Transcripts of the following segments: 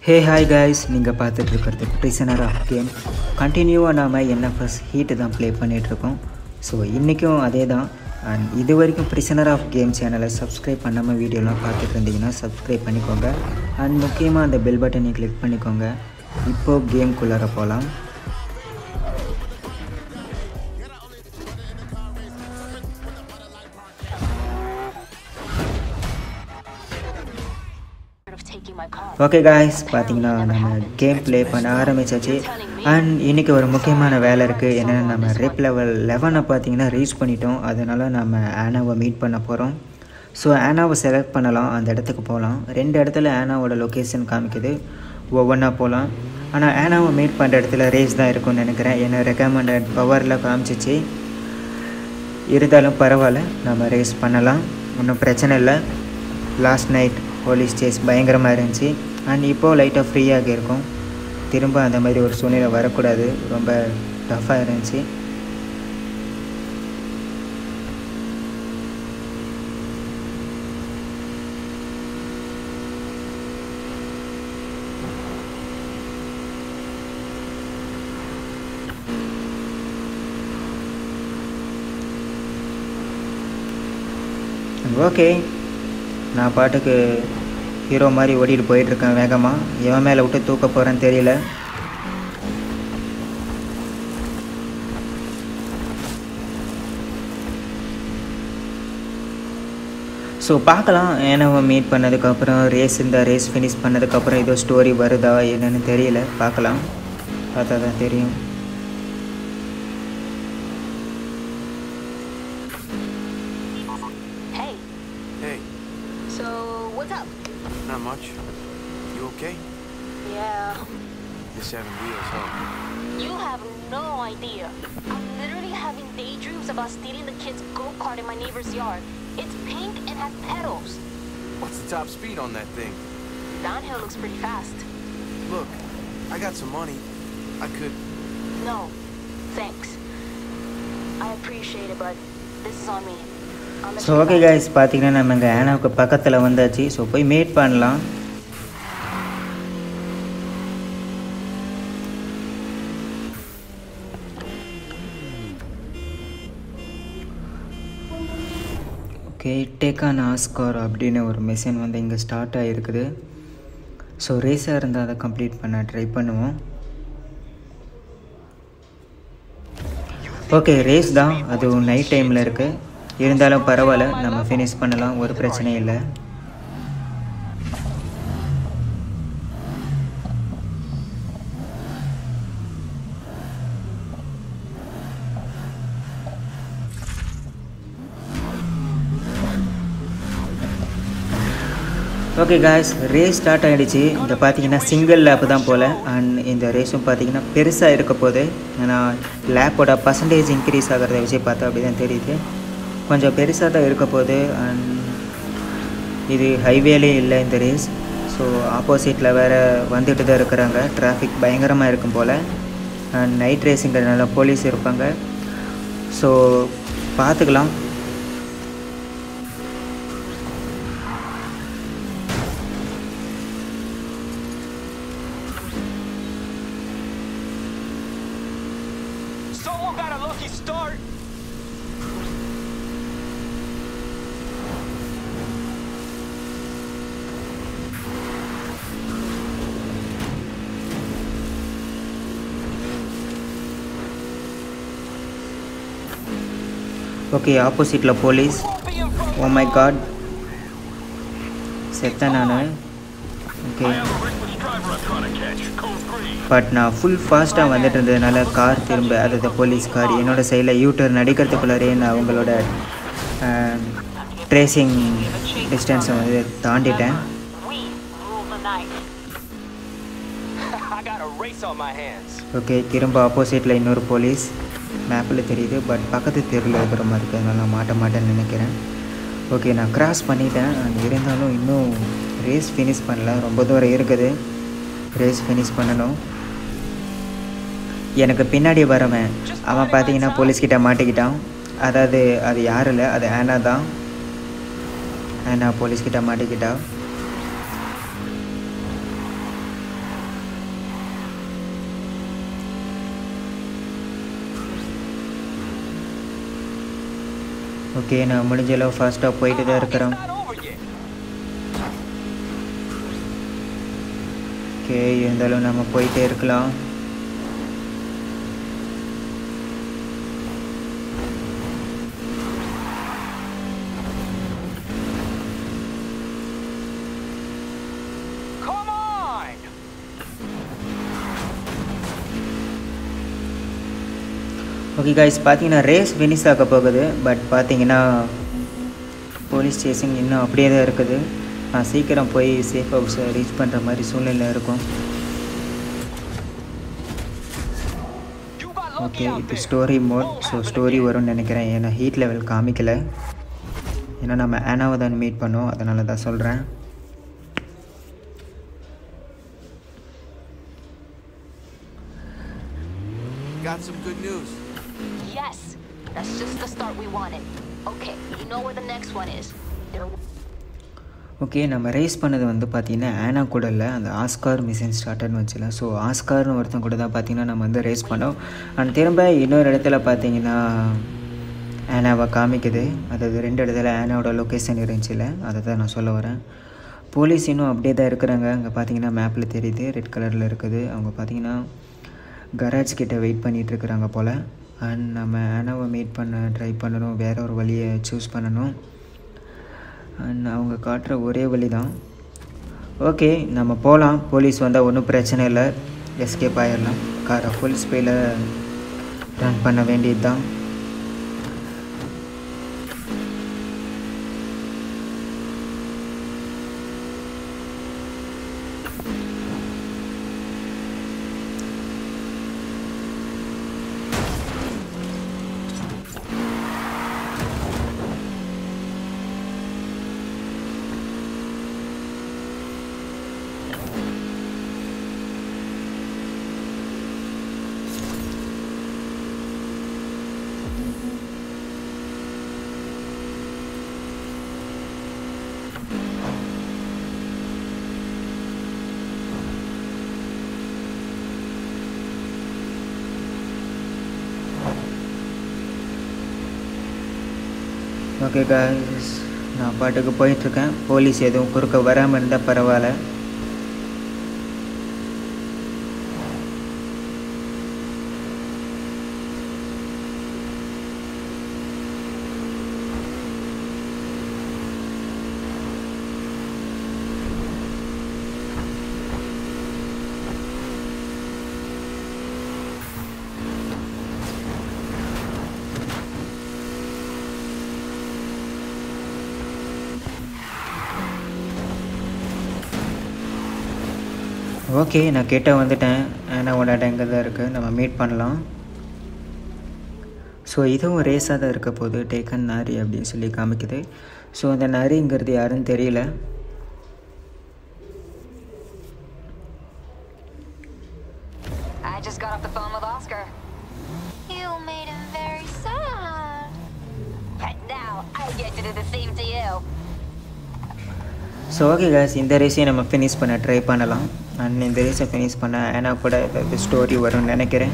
Hey hi guys நீங்கள் பார்த்துட்டு இருக்கிறது ப்ரிசனர் ஆஃப் கேம் கண்டினியூவாக நாம் என்எஃப்எஸ் ஹீட்டு தான் ப்ளே பண்ணிகிட்ருக்கோம் ஸோ இன்றைக்கும் அதே தான் அண்ட் இது வரைக்கும் ப்ரிசனர் ஆஃப் கேம் சேனலை சப்ஸ்கிரைப் பண்ணாமல் வீடியோலாம் பார்த்துட்டு இருந்தீங்கன்னா சப்ஸ்கிரைப் பண்ணிக்கோங்க அண்ட் முக்கியமாக அந்த பெல் பட்டனை கிளிக் பண்ணிக்கோங்க இப்போது கேம்குள்ளார போகலாம் ஓகே காய்ஸ் பார்த்தீங்கன்னா நம்ம கேம் ப்ளே பண்ண ஆரம்பிச்சாச்சு அண்ட் இன்றைக்கி ஒரு முக்கியமான வேலை இருக்குது என்னென்னா நம்ம ரெப் லெவல் லெவனை பார்த்தீங்கன்னா ரீச் பண்ணிட்டோம் அதனால் நம்ம ஆனாவை மீட் பண்ண போகிறோம் ஸோ ஆனாவை செலக்ட் பண்ணலாம் அந்த இடத்துக்கு போகலாம் ரெண்டு இடத்துல ஆனாவோட லொக்கேஷன் காமிக்குது ஒவ்வொன்றா போகலாம் ஆனால் ஆனாவை மீட் பண்ணுற இடத்துல ரேஸ் தான் இருக்கும்னு நினைக்கிறேன் என்ன ரெக்கமெண்டட் பவரில் காமிச்சிச்சு இருந்தாலும் பரவாயில்ல நம்ம ரேஸ் பண்ணலாம் ஒன்றும் பிரச்சனை இல்லை லாஸ்ட் நைட் போலீஸ் சேஸ் பயங்கரமாக இருந்துச்சு அண்ட் இப்போது லைட்டாக ஃப்ரீயாக இருக்கும் திரும்ப அந்த மாதிரி ஒரு சூழ்நிலை வரக்கூடாது ரொம்ப டஃப்பாக இருந்துச்சு ஓகே நான் பாட்டுக்கு ஹீரோ மாதிரி ஓடிட்டு போயிட்டுருக்கேன் வேகமாக எவன் மேலே விட்டு தூக்க போகிறேன்னு தெரியல ஸோ பார்க்கலாம் ஏனவை மீட் பண்ணதுக்கப்புறம் ரேஸ் இந்த ரேஸ் ஃபினிஷ் பண்ணதுக்கப்புறம் ஏதோ ஸ்டோரி வருதா என்னன்னு தெரியல பார்க்கலாம் பார்த்தா தான் தெரியும் Hey, Hey, so what's up? not much. You okay? Yeah, This seven wheels, huh? you have no idea. I'm literally having daydreams about stealing the kid's go-kart in my neighbor's yard. It's pink and has pedals. What's the top speed on that thing? Downhill looks pretty fast. Look, I got some money. I could. No, thanks. I appreciate it, but this is on me. I'll let so you okay back. Guys பார்த்தீங்கன்னா நம்ம இங்கே ஆனாவுக்கு பக்கத்தில் வந்தாச்சு so போய் meet பண்ணலாம் okay take on Oscar அப்படின்னு ஒரு machine வந்து இங்கே ஸ்டார்ட் ஆகிருக்குது ஸோ ரேஸாக இருந்தால் அதை கம்ப்ளீட் பண்ண ட்ரை பண்ணுவோம் ஓகே ரேஸ் தான் அது நைட் டைமில் இருக்குது இருந்தாலும் பரவாயில்ல நம்ம ஃபினிஷ் பண்ணலாம் ஒரு பிரச்சனையும் இல்லை ஓகே காய்ஸ் ரேஸ் ஸ்டார்ட் ஆகிடுச்சு இந்த பார்த்தீங்கன்னா சிங்கிள் லேப் தான் போல் அண்ட் இந்த ரேஸும் பார்த்தீங்கன்னா பெருசாக இருக்க போது ஏன்னா லேப்போட பர்சன்டேஜ் இன்க்ரீஸ் ஆகிறத வச்சு பார்த்தா அப்படி தான் தெரியுது கொஞ்சம் பெருசாக தான் இருக்க போகுது அண்ட் இது ஹைவேலே இல்லை இந்த ரேஸ் ஸோ ஆப்போசிட்டில் வேறு வந்துட்டு தான் இருக்கிறாங்க டிராஃபிக் பயங்கரமாக இருக்கும் போல் அண்ட் நைட் ரேஸுங்கிறதுனால போலீஸ் இருப்பாங்க ஸோ பார்த்துக்கலாம் Someone got a lucky start. Okay ஆப்போசிட்டில் police Won't be in front. Oh my god செத்தேன் நான் ஓகே பட் நான் ஃபுல் ஃபாஸ்ட்டாக வந்துட்டு இருந்ததுனால கார் திரும்ப அதாவது போலீஸ் கார் என்னோட சைடில் யூட்டர் நடிக்கிறதுக்குள்ளாரே நான் அவங்களோட ட்ரேசிங் டிஸ்டன்ஸை வந்து தாண்டிட்டேன் We rule the night. I got a race on my hands. Okay திரும்ப ஆப்போசிட்டில் இன்னொரு போலீஸ் மேப்பில் தெரியுது பட் பக்கத்து தெருவில் இருக்கிற மாதிரி இருக்கிறதுனால நான் மாட்ட மாட்டேன்னு நினைக்கிறேன் ஓகே நான் கிராஸ் பண்ணிட்டேன் and இருந்தாலும் இன்னும் ரேஸ் ஃபினிஷ் பண்ணல ரொம்ப தூரம் இருக்குது ரேஸ் ஃபினிஷ் பண்ணணும் எனக்கு பின்னாடி வரவன் அவன் பார்த்தீங்கன்னா போலீஸ்கிட்ட மாட்டிக்கிட்டான் அதாவது அது யாரும் இல்லை அது ஆனா தான் ஆனா போலீஸ்கிட்ட மாட்டிக்கிட்டா ஓகே நான் முடிஞ்ச அளவு ஃபாஸ்ட்டாக போயிட்டு தான் இருக்கிறேன் It's not over yet. Okay இருந்தாலும் நம்ம போயிட்டே இருக்கலாம் Come on! ஓகே கைஸ் பார்த்தீங்கன்னா ரேஸ் ஃபினிஷ் ஆக போகுது பட் பார்த்தீங்கன்னா போலீஸ் ஸ்டேஷன் இன்னும் அப்படியே தான் இருக்குது நான் சீக்கிரம் போய் சேஃப் ஹவுஸை ரீச் பண்ணுற மாதிரி சூழ்நிலை இருக்கும் You got okay lucky out இது there. Story mode Won't so happen story again. வரும்னு நினைக்கிறேன் ஏன்னா ஹீட் லெவல் காமிக்கல ஏன்னா நம்ம ஆனாவை தான் மீட் பண்ணோம் அதனால தான் சொல்கிறேன் Got some good news. Yes, that's just the start we wanted. Okay, you know where the next one is. There okay நம்ம ரேஸ் பண்ணது வந்து பார்த்தீங்கன்னா ஆனா கூட இல்லை அந்த ஆஸ்கார் மிஷின் ஸ்டார்டர்னு வச்சுல ஸோ ஆஸ்கார்னு ஒருத்தன் கூட தான் பார்த்தீங்கன்னா நம்ம வந்து ரேஸ் பண்ணோம் அண்ட் திரும்ப இன்னொரு இடத்துல பார்த்தீங்கன்னா ஆனாவை காமிக்குது அதாவது ரெண்டு இடத்துல ஆனாவோட லொக்கேஷன் இருந்துச்சுல அதை தான் நான் சொல்ல வரேன் போலீஸ் இன்னும் அப்படியே தான் இருக்கிறாங்க அங்கே பார்த்தீங்கன்னா மேப்பில் தெரியுது ரெட் கலரில் இருக்குது அவங்க பார்த்தீங்கன்னா கராஜ் கிட்ட வெயிட் பண்ணிட்டு இருக்கிறாங்க போல் அண்ட் நம்ம ஆனாவை மீட் பண்ண ட்ரை பண்ணணும் வேற ஒரு வழியை சூஸ் பண்ணணும் அண்ட் அவங்க காட்டுற ஒரே வழி தான் ஓகே நம்ம போகலாம் போலீஸ் வந்தால் ஒன்றும் பிரச்சனை இல்லை எஸ்கேப் ஆயிடலாம் காரை ஃபுல் ஸ்பீடில் ரன் பண்ண வேண்டியது தான் ஓகே guys நான் பாட்டுக்கு போயிட்டுருக்கேன் போலீஸ் எதுவும் குறுக்க வராமல் இருந்தால் பரவாயில்ல ஓகே நான் கிட்ட வந்துட்டேன் ஆனாவோட இடம் எங்கே தான் இருக்குது நம்ம மீட் பண்ணலாம் ஸோ இதுவும் ரேஸாக தான் இருக்க போகுது டேக்கன் நாரி அப்படின்னு சொல்லி காமிக்குது ஸோ அந்த நரிங்கிறது யாருன்னு தெரியல I just got off the phone with Oscar. You made him very sad. And now I get to do the same to you. So okay guys இந்த ரேஸையும் நம்ம ஃபினிஷ் பண்ண ட்ரை பண்ணலாம் அண்ட் இந்த ரேஸை ஃபினிஷ் பண்ண ஏன்னா கூட ஏதாவது ஸ்டோரி வரும்னு நினைக்கிறேன்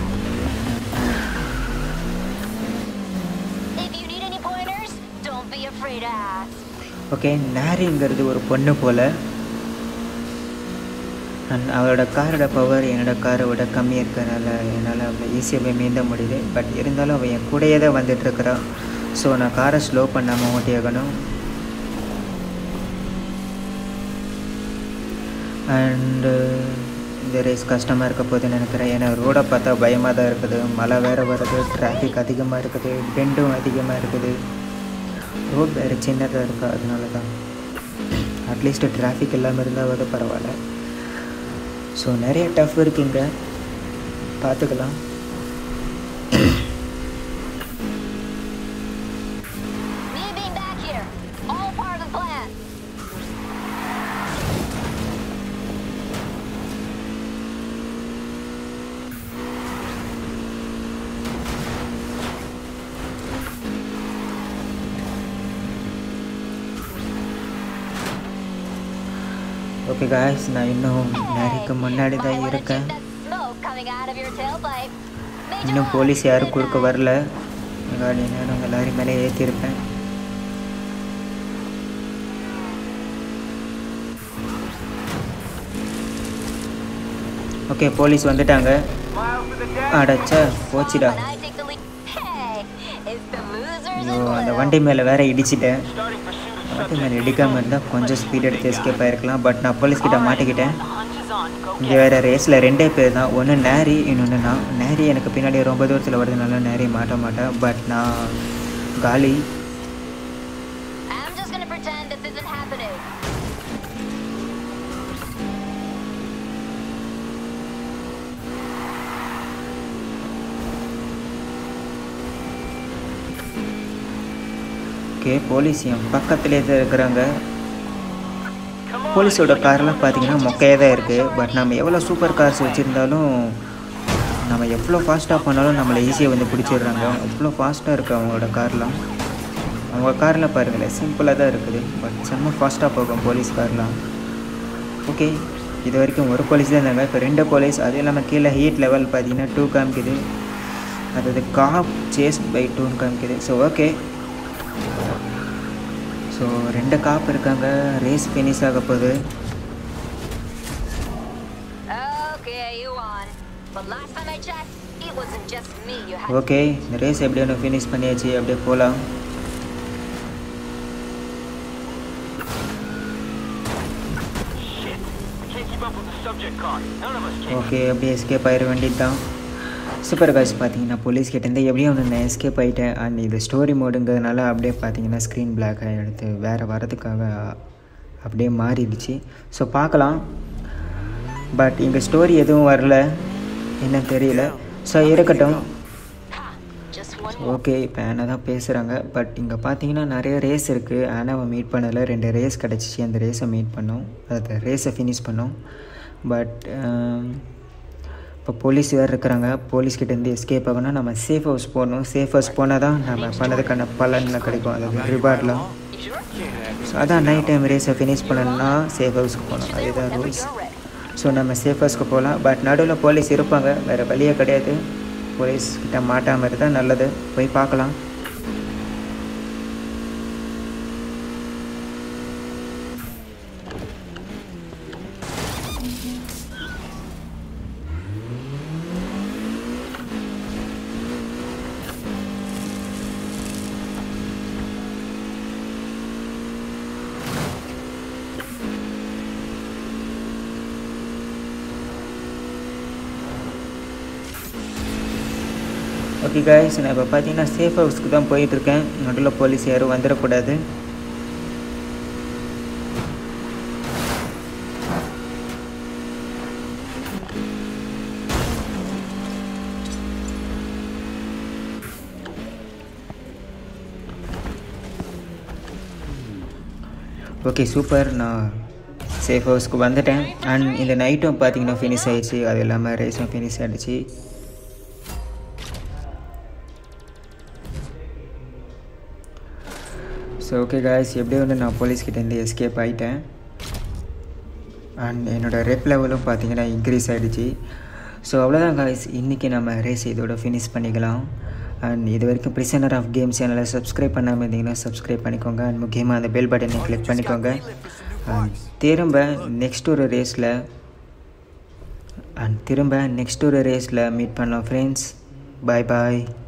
If you need any pointers, don't be afraid to ask. Okay நாரிங்கிறது ஒரு பொண்ணு போல் அண்ட் அவளோட காரோட பவர் என்னோட காரை விட கம்மியாக இருக்கிறனால என்னால் அவளை ஈஸியாகவே மீந்த முடியுது பட் இருந்தாலும் அவள் என் கூடயே தான் வந்துட்டுருக்குறா ஸோ நான் காரை ஸ்லோ பண்ணாமல் ஓட்டியாகணும் அண்டு இந்த ரேஸ் கஷ்டமாக இருக்க போகுதுன்னு நினைக்கிறேன் ஏன்னா ரோடை பார்த்தா பயமாக தான் இருக்குது மழை வேறு வருது டிராஃபிக் அதிகமாக இருக்குது பெண்டும் அதிகமாக இருக்குது ரோட் வேறு சின்னதாக இருக்கா அதனால தான் அட்லீஸ்ட் டிராஃபிக் இல்லாமல் இருந்தால் வந்து பரவாயில்ல ஸோ நிறைய டஃப் இருக்குங்க பார்த்துக்கலாம் Me being back here, all part of the plan. Okay guys நான் இன்னும் நிறைக்கு முன்னாடி Might தான் wanna இருக்கேன் check that smoke coming out of your tailpipe. Major இன்னும் Mom, போலீஸ் யாரும் good குறுக்க night. வரல காடி நேரம் எல்லாரும் மேலே ஏற்றிருப்பேன் ஓகே போலீஸ் வந்துட்டாங்க Smile for the dead. அடச்சா போச்சுடா And I take the lead. Hey, it's the losers ஐயோ in அந்த oil. வண்டி மேலே வேற இடிச்சிட்டேன் Starting pursuit of வண்டி subject. மேலே இடிக்காமல் இருந்தால் கொஞ்சம் ஸ்பீட் எடுத்து எஸ்கேப் ஆயிருக்கலாம் பட் நான் போலீஸ் கிட்ட மாட்டிக்கிட்டேன் The hunt is on. Go இங்கே வேறு ரேஸில் ரெண்டே பேர் தான் ஒன்று நேரி இன்னொன்று நான் நேரி எனக்கு பின்னாடி ரொம்ப தூரத்தில் வருதுனால நேரி மாட்ட மாட்டேன் பட் நான் காலி I'm just gonna pretend this isn't happening. Okay police என் பக்கத்துலேயே தான் இருக்கிறாங்க போலீஸோட கார்லாம் பார்த்தீங்கன்னா மொக்கையாக தான் இருக்குது பட் நம்ம எவ்வளோ சூப்பர் கார்ஸ் வச்சுருந்தாலும் நம்ம எவ்வளோ ஃபாஸ்ட்டாக பண்ணாலும் நம்மளை ஈஸியாக வந்து பிடிச்சிடுறாங்க அவ்வளோ ஃபாஸ்ட்டாக இருக்குது அவங்களோட கார்லாம் அவங்க காரில் பாருங்களேன் சிம்பிளாக தான் இருக்குது பட் செம்ம ஃபாஸ்ட்டாக போகும் போலீஸ் கார்லாம் ஓகே இது வரைக்கும் ஒரு போலீஸ் தான் இருந்தாங்க இப்போ ரெண்டு போலீஸ் அது இல்லாமல் கீழே ஹீட் லெவல் பார்த்தீங்கன்னா டூ காமிக்குது அதாவது காப் சேஸ் பை டூன்னு காமிக்குது ஸோ ஓகே ஸோ ரெண்டு காப் இருக்காங்க ரேஸ் ஃபினிஷ் ஆக போகுது Okay, you won. But last time I checked, it wasn't just me you had. Okay இந்த ரேஸ் எப்படியோ ஒன்று ஃபினிஷ் பண்ணியாச்சு அப்படியே போகலாம் Shit. We can't keep up with the subject car. None of us can. Okay அப்படியே escape ஆயிட வேண்டியது தான் சூப்பர் காய்ஸ் பார்த்தீங்கன்னா போலீஸ் கிட்டேருந்து எப்படியும் ஒன்று நான் எஸ்கேப் ஆகிட்டேன் அண்ட் இது ஸ்டோரி மோடுங்கிறதுனால அப்படியே பார்த்தீங்கன்னா ஸ்க்ரீன் பிளாக் எடுத்து வேறு வரதுக்காக அப்படியே மாறிடுச்சு ஸோ பார்க்கலாம் பட் இங்கே ஸ்டோரி எதுவும் வரல என்ன தெரியல ஸோ இருக்கட்டும் Ha! Just one more. Okay இப்போ ஆனா தான் பேசுகிறாங்க பட் இங்கே பார்த்தீங்கன்னா நிறைய ரேஸ் இருக்குது ஆனாவை மீட் பண்ணல ரெண்டு ரேஸ் கிடச்சிச்சு அந்த ரேஸை மீட் பண்ணோம் அதை ரேஸை ஃபினிஷ் பண்ணோம் பட் இப்போ போலீஸ் வேறு இருக்கிறாங்க போலீஸ் கிட்டேருந்து எஸ்கேப் ஆகணும் நம்ம சேஃப் ஹவுஸ் போகணும் சேஃப் ஹவுஸ் போனால் தான் நம்ம பண்ணதுக்கான பலனில் கிடைக்கும் அதாவது ரிவார்ட்லாம் ஸோ அதான் நைட் டைம் ரேஸை ஃபினிஷ் பண்ணணும்னா சேஃப் ஹவுஸ்க்கு போகணும் அதுதான் ரூல்ஸ் ஸோ நம்ம சேஃப் ஹவுஸ்க்கு போகலாம் பட் நடுவில் போலீஸ் இருப்பாங்க வேறு வழியே கிடையாது போலீஸ் கிட்ட மாட்டாமல் இருந்தால் நல்லது போய் பார்க்கலாம் ஓகே காய்ஸ் நான் இப்போ பார்த்தீங்கன்னா சேஃப் ஹவுஸ்க்கு தான் போயிட்டுருக்கேன் நடுவில் போலீஸ் யாரும் வந்துடக்கூடாது ஓகே சூப்பர் நான் சேஃப் ஹவுஸ்க்கு வந்துட்டேன் அண்ட் இந்த நைட்டும் பார்த்தீங்கன்னா ஃபினிஷ் ஆயிடுச்சு அது இல்லாமல் ரேஸும் ஃபினிஷ் ஆகிடுச்சு ஸோ ஓகே காய்ஸ் எப்படியோ வந்து நான் போலீஸ்கிட்டேருந்து எஸ்கேப் ஆகிட்டேன் அண்ட் என்னோடய ரெப் லெவலும் பார்த்தீங்கன்னா இன்க்ரீஸ் ஆகிடுச்சு ஸோ அவ்வளோதான் காய்ஸ் இன்றைக்கி நம்ம ரேஸ் இதோட ஃபினிஷ் பண்ணிக்கலாம் அண்ட் இது வரைக்கும் பிரிசனர் ஆஃப் கேம் சேனலை சப்ஸ்கிரைப் பண்ணாமல் இருந்தீங்கன்னா சப்ஸ்கிரைப் பண்ணிக்கோங்க அண்ட் முக்கியமாக அந்த பெல் பட்டனை கிளிக் பண்ணிக்கோங்க அண்ட் திரும்ப நெக்ஸ்ட் ஒரு ரேஸில் அண்ட் திரும்ப நெக்ஸ்ட் ஒரு ரேஸில் மீட் பண்ணலாம் ஃப்ரெண்ட்ஸ் பாய் பாய்